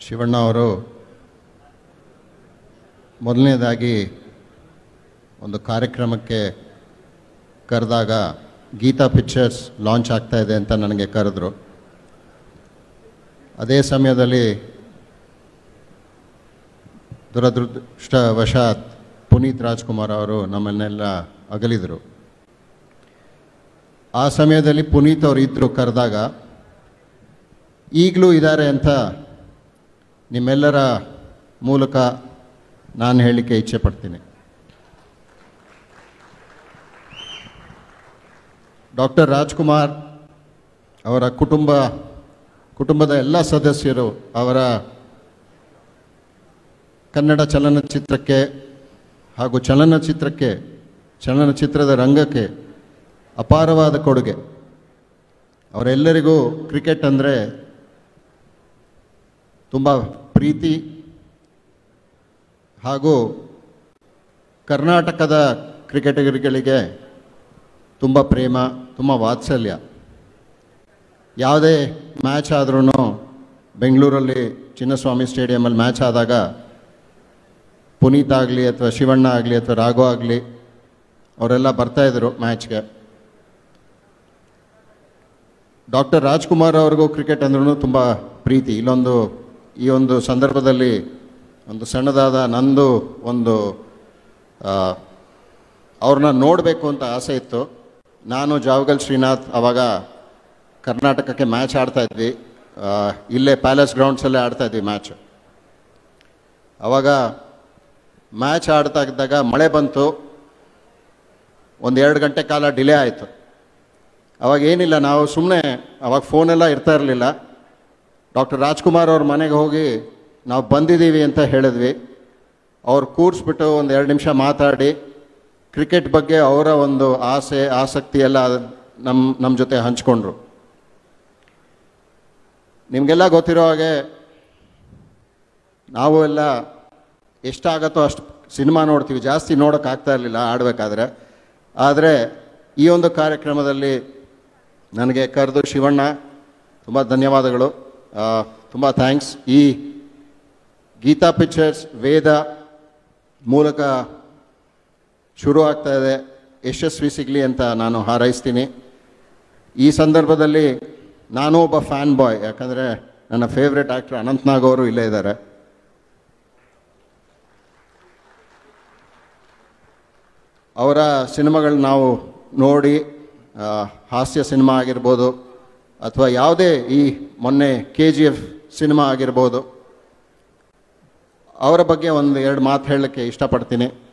ಶಿವಣ್ಣ ಅವರು ಮೊದಲನೇದಾಗಿ ಒಂದು ಕಾರ್ಯಕ್ರಮಕ್ಕೆ ಕರೆದಾಗ ಗೀತಾ ಪಿಕ್ಚರ್ಸ್ ಲಾಂಚ್ ಆಗ್ತಾ ಇದೆ ಅಂತ ನನಗೆ ಕರೆದ್ರು ಅದೇ ಸಮಯದಲ್ಲಿ ದುರದೃಷ್ಟವಶಾತ್ ಪುನೀತ್ ರಾಜ್ಕುಮಾರ್ ಅವರು ನಮ್ಮನ್ನೆಲ್ಲ ಅಗಲಿದರು ಆ ಸಮಯದಲ್ಲಿ ಪುನೀತ್ ಅವರು ಇದ್ದರು ಕರೆದಾಗ ಈಗಲೂ ಇದ್ದಾರೆ ಅಂತ ನಿಮ್ಮೆಲ್ಲರ ಮೂಲಕ ನಾನು ಹೇಳಲಿಕ್ಕೆ ಇಚ್ಛೆ ಪಡ್ತೀನಿ ಡಾಕ್ಟರ್ ರಾಜ್ಕುಮಾರ್ ಅವರ ಕುಟುಂಬ ಕುಟುಂಬದ ಎಲ್ಲ ಸದಸ್ಯರು ಅವರ ಕನ್ನಡ ಚಲನಚಿತ್ರಕ್ಕೆ ಹಾಗೂ ಚಲನಚಿತ್ರಕ್ಕೆ ಚಲನಚಿತ್ರದ ರಂಗಕ್ಕೆ ಅಪಾರವಾದ ಕೊಡುಗೆ ಅವರೆಲ್ಲರಿಗೂ ಕ್ರಿಕೆಟ್ ಅಂದರೆ ತುಂಬ ಪ್ರೀತಿ ಹಾಗೂ ಕರ್ನಾಟಕದ ಕ್ರಿಕೆಟಿಗರುಗಳಿಗೆ ತುಂಬ ಪ್ರೇಮ ತುಂಬ ವಾತ್ಸಲ್ಯ ಯಾವುದೇ ಮ್ಯಾಚ್ ಆದ್ರೂ ಬೆಂಗಳೂರಲ್ಲಿ ಚಿನ್ನಸ್ವಾಮಿ ಸ್ಟೇಡಿಯಮಲ್ಲಿ ಮ್ಯಾಚ್ ಆದಾಗ ಪುನೀತ್ ಆಗಲಿ ಅಥವಾ ಶಿವಣ್ಣ ಆಗಲಿ ಅಥವಾ ರಾಘವ ಆಗಲಿ ಅವರೆಲ್ಲ ಬರ್ತಾಯಿದ್ರು ಮ್ಯಾಚ್ಗೆ ಡಾಕ್ಟರ್ ರಾಜ್ಕುಮಾರ್ ಅವ್ರಿಗೂ ಕ್ರಿಕೆಟ್ ಅಂದ್ರೂ ತುಂಬ ಪ್ರೀತಿ ಇಲ್ಲೊಂದು ಈ ಒಂದು ಸಂದರ್ಭದಲ್ಲಿ ಒಂದು ಸಣ್ಣದಾದ ನಂದು ಒಂದು ಆ, ಅವ್ರನ್ನ ನೋಡಬೇಕು ಅಂತ ಆಸೆ ಇತ್ತು ನಾನು ಜಾವಗಲ್ ಶ್ರೀನಾಥ್ ಅವಾಗ ಕರ್ನಾಟಕಕ್ಕೆ ಮ್ಯಾಚ್ ಆಡ್ತಾ ಇದ್ವಿ ಆ, ಇಲ್ಲೇ ಪ್ಯಾಲೇಸ್ ಗ್ರೌಂಡ್ಸಲ್ಲೇ ಆಡ್ತಾ ಇದ್ವಿ ಮ್ಯಾಚ್ ಅವಾಗ ಮ್ಯಾಚ್ ಆಡ್ತಾ ಇದ್ದಾಗ ಮಳೆ ಬಂತು ಒಂದು ಎರಡು ಗಂಟೆ ಕಾಲ ಡಿಲೇ ಆಯಿತು ಅವಾಗ ಏನಿಲ್ಲ ನಾವು ಸುಮ್ಮನೆ ಅವಾಗ ಫೋನೆಲ್ಲ ಇರ್ತಾ ಇರಲಿಲ್ಲ ಡಾಕ್ಟರ್ ರಾಜ್ಕುಮಾರ್ ಅವ್ರ ಮನೆಗೆ ಹೋಗಿ ನಾವು ಬಂದಿದ್ದೀವಿ ಅಂತ ಹೇಳಿದ್ವಿ ಅವ್ರು ಕೂರಿಸ್ಬಿಟ್ಟು ಒಂದು ಎರಡು ನಿಮಿಷ ಮಾತಾಡಿ ಕ್ರಿಕೆಟ್ ಬಗ್ಗೆ ಅವರ ಒಂದು ಆಸೆ ಆಸಕ್ತಿ ಎಲ್ಲ ನಮ್ಮ ನಮ್ಮ ಜೊತೆ ಹಂಚ್ಕೊಂಡ್ರು ನಿಮಗೆಲ್ಲ ಗೊತ್ತಿರೋ ಹಾಗೆ ನಾವು ಎಲ್ಲ ಎಷ್ಟಾಗತ್ತೋ ಅಷ್ಟು ಸಿನಿಮಾ ನೋಡ್ತೀವಿ ಜಾಸ್ತಿ ನೋಡೋಕ್ಕಾಗ್ತಾ ಇರಲಿಲ್ಲ ಆಡಬೇಕಾದ್ರೆ ಆದರೆ ಈ ಒಂದು ಕಾರ್ಯಕ್ರಮದಲ್ಲಿ ನನಗೆ ಕರೆದು ಶಿವಣ್ಣ ತುಂಬ ಧನ್ಯವಾದಗಳು ತುಂಬ ಥ್ಯಾಂಕ್ಸ್ ಈ ಗೀತಾ ಪಿಕ್ಚರ್ಸ್ ವೇದ ಮೂಲಕ ಶುರು ಆಗ್ತಾ ಇದೆ ಯಶಸ್ವಿ ಸಿಗಲಿ ಅಂತ ನಾನು ಹಾರೈಸ್ತೀನಿ ಈ ಸಂದರ್ಭದಲ್ಲಿ ನಾನು ಒಬ್ಬ ಫ್ಯಾನ್ ಬಾಯ್ ಯಾಕಂದರೆ ನನ್ನ ಫೇವ್ರೆಟ್ ಆ್ಯಕ್ಟರ್ ಅನಂತ್ನಾಗ್ ಅವರು ಇಲ್ಲೇ ಇದ್ದಾರೆ ಅವರ ಸಿನಿಮಾಗಳನ್ನ ನಾವು ನೋಡಿ ಆ, ಹಾಸ್ಯ ಸಿನಿಮಾ ಆಗಿರ್ಬೋದು ಅಥವಾ ಯಾವುದೇ ಈ ಮೊನ್ನೆ ಕೆ ಜಿ ಎಫ್ ಸಿನಿಮಾ ಆಗಿರ್ಬೋದು ಅವರ ಬಗ್ಗೆ ಒಂದು ಎರಡು ಮಾತು ಹೇಳಲಿಕ್ಕೆ ಇಷ್ಟಪಡ್ತೀನಿ